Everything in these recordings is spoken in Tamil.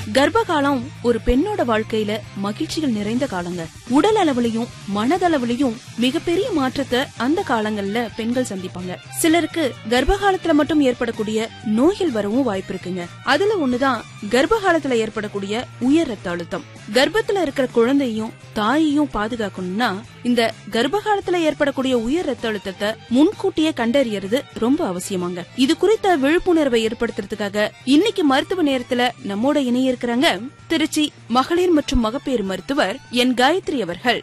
கர்ப்பகாலம் ஒரு பெண்ணோட வாழ்க்கையில மகிழ்ச்சிகள் நிறைந்த காலங்க உடல் அளவுலயும் மனதளவுலயும் மிகப்பெரிய மாற்றத்தை அந்த காலங்கள்ல பெண்கள் சந்திப்பாங்க சிலருக்கு கர்ப்ப காலத்துல மட்டும் ஏற்படக்கூடிய நோய்கள் வரவும் வாய்ப்பு இருக்குங்க அதுல ஒண்ணுதான் கர்ப்ப காலத்துல ஏற்படக்கூடிய உயர் ரத்த அழுத்தம் கர்ப்பத்துல இருக்கிற குழந்தையும் தாயையும் பாதுகாக்கணும்னா இந்த கர்ப்ப காலத்துல ஏற்படக்கூடிய உயர் ரத்த அழுத்தத்தை முன்கூட்டியே கண்டறியறது ரொம்ப அவசியமாங்க இது குறித்த விழிப்புணர்வை ஏற்படுத்துறதுக்காக இன்னைக்கு மருத்துவ நேரத்துல நம்மோட இணைய இருக்கிறாங்க திருச்சி மகளிர் மற்றும் மகப்பேறு மருத்துவர் என் காயத்ரி அவர்கள்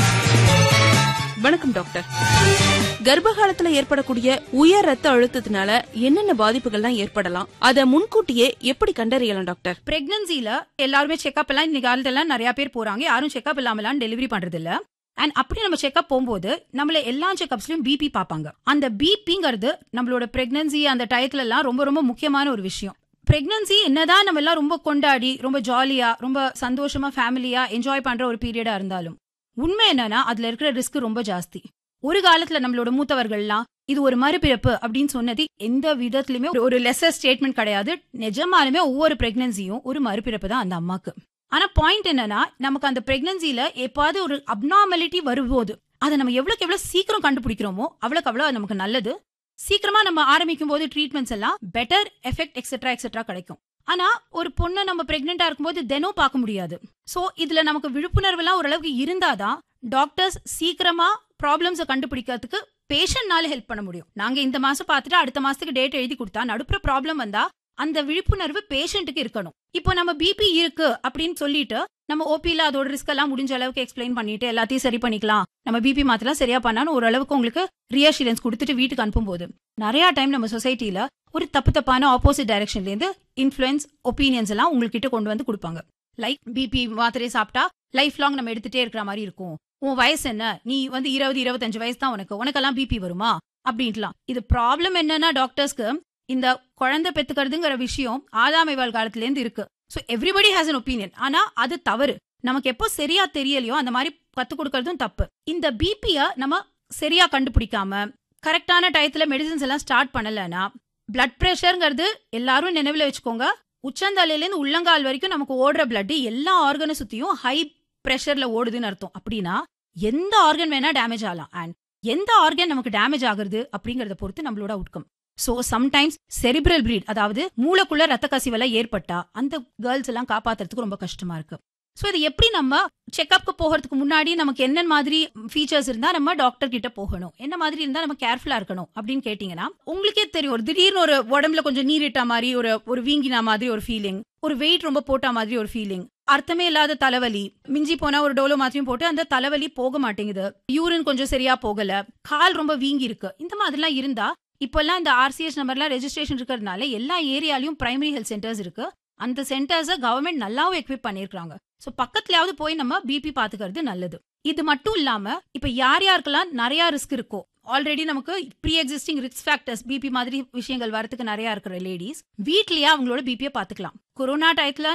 வணக்கம் டாக்டர் கர்ப்ப காலத்துல ஏற்படக்கூடிய உயர் ரத்த அழுத்தத்தினால என்னென்ன பாதிப்புகள்லாம் ஏற்படலாம் அத முன்கூட்டியே எப்படி கண்டறியலாம் டாக்டர் பிரெக்னன்சில எல்லாருமே செக்அப் எல்லாம் இந்த காலத்துல நிறைய பேர் போறாங்க யாரும் செக்அப் இல்லாமலாம் டெலிவரி பண்றது இல்ல அண்ட் அப்படி நம்ம செக்அப் போகும்போது நம்மள எல்லா செக்அப்ஸ்லயும் பிபி பார்ப்பாங்க அந்த பிபிங்கிறது நம்மளோட பிரெக்னன்சி அந்த டயத்துல எல்லாம் ரொம்ப ரொம்ப முக்கியமான ஒரு விஷயம் பிரெக்னன்சி என்னதான் நம்ம எல்லாம் ரொம்ப கொண்டாடி ரொம்ப ஜாலியா ரொம்ப சந்தோஷமா ஃபேமிலியா என்ஜாய் பண்ற ஒரு பீரியடா இருந்தாலும் உண்மை என்னன்னா அதுல இருக்கிற ரிஸ்க் ரொம்ப ஜாஸ்தி ஒரு காலத்துல நம்மளோட மூத்தவர்கள்லாம் இது ஒரு மறுபிறப்பு அப்படின்னு சொன்னது எந்த விதத்திலுமே ஒரு- ஒரு லெசர் ஸ்டேட்மெண்ட் கிடையாது நிஜமாலுமே ஒவ்வொரு பிரெக்னன்சியும் ஒரு மறுபிறப்பு தான் அந்த அம்மாக்கு ஆனா பாயிண்ட் என்னன்னா நமக்கு அந்த பிரெக்னன்சில எப்பாவது ஒரு அப்நார்மலிட்டி வரும்போது அதை நம்ம எவ்வளவுக்கு எவ்வளவு சீக்கிரம் கண்டுபிடிக்கிறோமோ அவ்வளவுக்கு அவ்வளவு அது நமக்கு நல்லது சீக்கிரமா நம்ம ஆரம்பிக்கும் போது ட்ரீட்மெண்ட்ஸ் எல்லாம் பெட்டர் எஃபெக்ட் எக்ஸெட்ரா எக்ஸெட்ரா கிடைக்கும் ஆனா ஒரு பொண்ணை நம்ம பிரெக்னெண்டா இருக்கும்போது தினம் பார்க்க முடியாது சோ இதுல நமக்கு விழிப்புணர்வு எல்லாம் ஓரளவுக்கு இருந்தாதான் டாக்டர்ஸ் சீக்கிரமா ப்ராப்ளம்ஸை கண்டுபிடிக்கிறதுக்கு பேஷண்ட்னால ஹெல்ப் பண்ண முடியும் நாங்க இந்த மாசம் பார்த்துட்டு அடுத்த மாசத்துக்கு டேட் எழுதி கொடுத்தா நடுப்புற ப்ராப்ளம் வந்தா அந்த விழிப்புணர்வு பேஷண்ட்டுக்கு இருக்கணும் இப்போ நம்ம பிபி இருக்கு அப்படின்னு சொல்லிட்டு நம்ம ஓபில அதோட ரிஸ்க் எல்லாம் முடிஞ்ச அளவுக்கு எக்ஸ்பிளைன் பண்ணிட்டு எல்லாத்தையும் சரி பண்ணிக்கலாம் நம்ம பிபி மாத்தலாம் சரியா பண்ணான்னு ஓரளவுக்கு உங்களுக்கு ரியாஷூரன்ஸ் கொடுத்துட்டு வீட்டுக்கு அனுப்பும்போது நிறைய டைம் நம்ம சொசைட்டில ஒரு தப்பு தப்பான ஆப்போசிட் டைரக்ஷன்ல இருந்து இன்ஃபுளுன்ஸ் ஒப்பீனியன்ஸ் எல்லாம் உங்ககிட்ட கொண்டு வந்து கொடுப்பாங்க லைக் பிபி மாத்திரை சாப்பிட்டா லைஃப் லாங் நம்ம எடுத்துட்டே இருக்கிற மாதிரி இருக்கும் உன் வயசு என்ன நீ வந்து இருபது இருபத்தஞ்சு வயசு தான் உனக்கு உனக்கெல்லாம் பிபி வருமா அப்படின்ட்டுலாம் இது ப்ராப்ளம் என்னன்னா டாக்டர்ஸ்க்கு இந்த குழந்தை பெத்துக்கிறதுங்கிற விஷயம் ஆதாமைவாழ் காலத்துல இருந்து இருக்கு so everybody has an opinion ஆனா அது தவறு நமக்கு எப்போ சரியா தெரியலையோ அந்த மாதிரி கத்து கொடுக்கறதும் தப்பு இந்த பிபிய நம்ம சரியா கண்டுபிடிக்காம கரெக்டான டயத்துல மெடிசின்ஸ் எல்லாம் ஸ்டார்ட் பண்ணலன்னா பிளட் பிரஷர்ங்கிறது எல்லாரும் நினைவுல வச்சுக்கோங்க உச்சந்தலையில இருந்து உள்ளங்கால் வரைக்கும் நமக்கு ஓடுற பிளட் எல்லா ஆர்கனை சுத்தியும் ஹை பிரஷர்ல ஓடுதுன்னு அர்த்தம் அப்படின்னா எந்த ஆர்கன் வேணா டேமேஜ் ஆகலாம் அண்ட் எந்த ஆர்கன் நமக்கு டேமேஜ் ஆகுறது அப்படிங்கறத பொறுத்து நம்மளோட outcome so sometimes cerebral bleed அதாவது மூளைக்குள்ள ரத்த கசிவெல்லாம் ஏற்பட்டா அந்த கேர்ள்ஸ் எல்லாம் காப்பாத்துறதுக்கு ரொம்ப கஷ்டமா இருக்கு சோ இது எப்படி நம்ம செக்அப்க்கு போகிறதுக்கு முன்னாடி நமக்கு என்ன மாதிரி ஃபீச்சர்ஸ் இருந்தா நம்ம டாக்டர் கிட்ட போகணும் என்ன மாதிரி இருந்தா நம்ம கேர்ஃபுல்லா இருக்கணும் அப்படின்னு கேட்டீங்கன்னா உங்களுக்கே தெரியும் ஒரு திடீர்னு ஒரு உடம்புல கொஞ்சம் நீரிட்டா மாதிரி ஒரு ஒரு வீங்கினா மாதிரி ஒரு ஃபீலிங் ஒரு வெயிட் ரொம்ப போட்டா மாதிரி ஒரு ஃபீலிங் அர்த்தமே இல்லாத தலைவலி மிஞ்சி போனா ஒரு டோலோ மாத்திரையும் போட்டு அந்த தலைவலி போக மாட்டேங்குது யூரின் கொஞ்சம் சரியா போகல கால் ரொம்ப வீங்கி இருக்கு இந்த மாதிரிலாம் இருந்தா இப்பெல்லாம் இந்த ஆர்சிஎஸ் நம்பர்லாம் ரெஜிஸ்ட்ரேஷன் இருக்கிறதுனால எல்லா ஏரியாலையும் பிரைமரி ஹெல்த் சென்டர்ஸ் இருக்கு அந்த சென்டர்ஸை கவர்மெண்ட் நல்லாவும் எக்விப் பண்ணிருக்காங்க சோ பக்கத்துலயாவது போய் நம்ம பிபி பாத்துக்கிறது நல்லது இது மட்டும் இல்லாம இப்ப யார் யாருக்கெல்லாம் நிறைய ரிஸ்க் இருக்கோ ஆல்ரெடி நமக்கு pre existing risk factors BP மாதிரி விஷயங்கள் வரதுக்கு நிறைய இருக்கிற லேடிஸ் வீட்லயே அவங்களோட பிபியை பாத்துக்கலாம் கொரோனா டயத்துல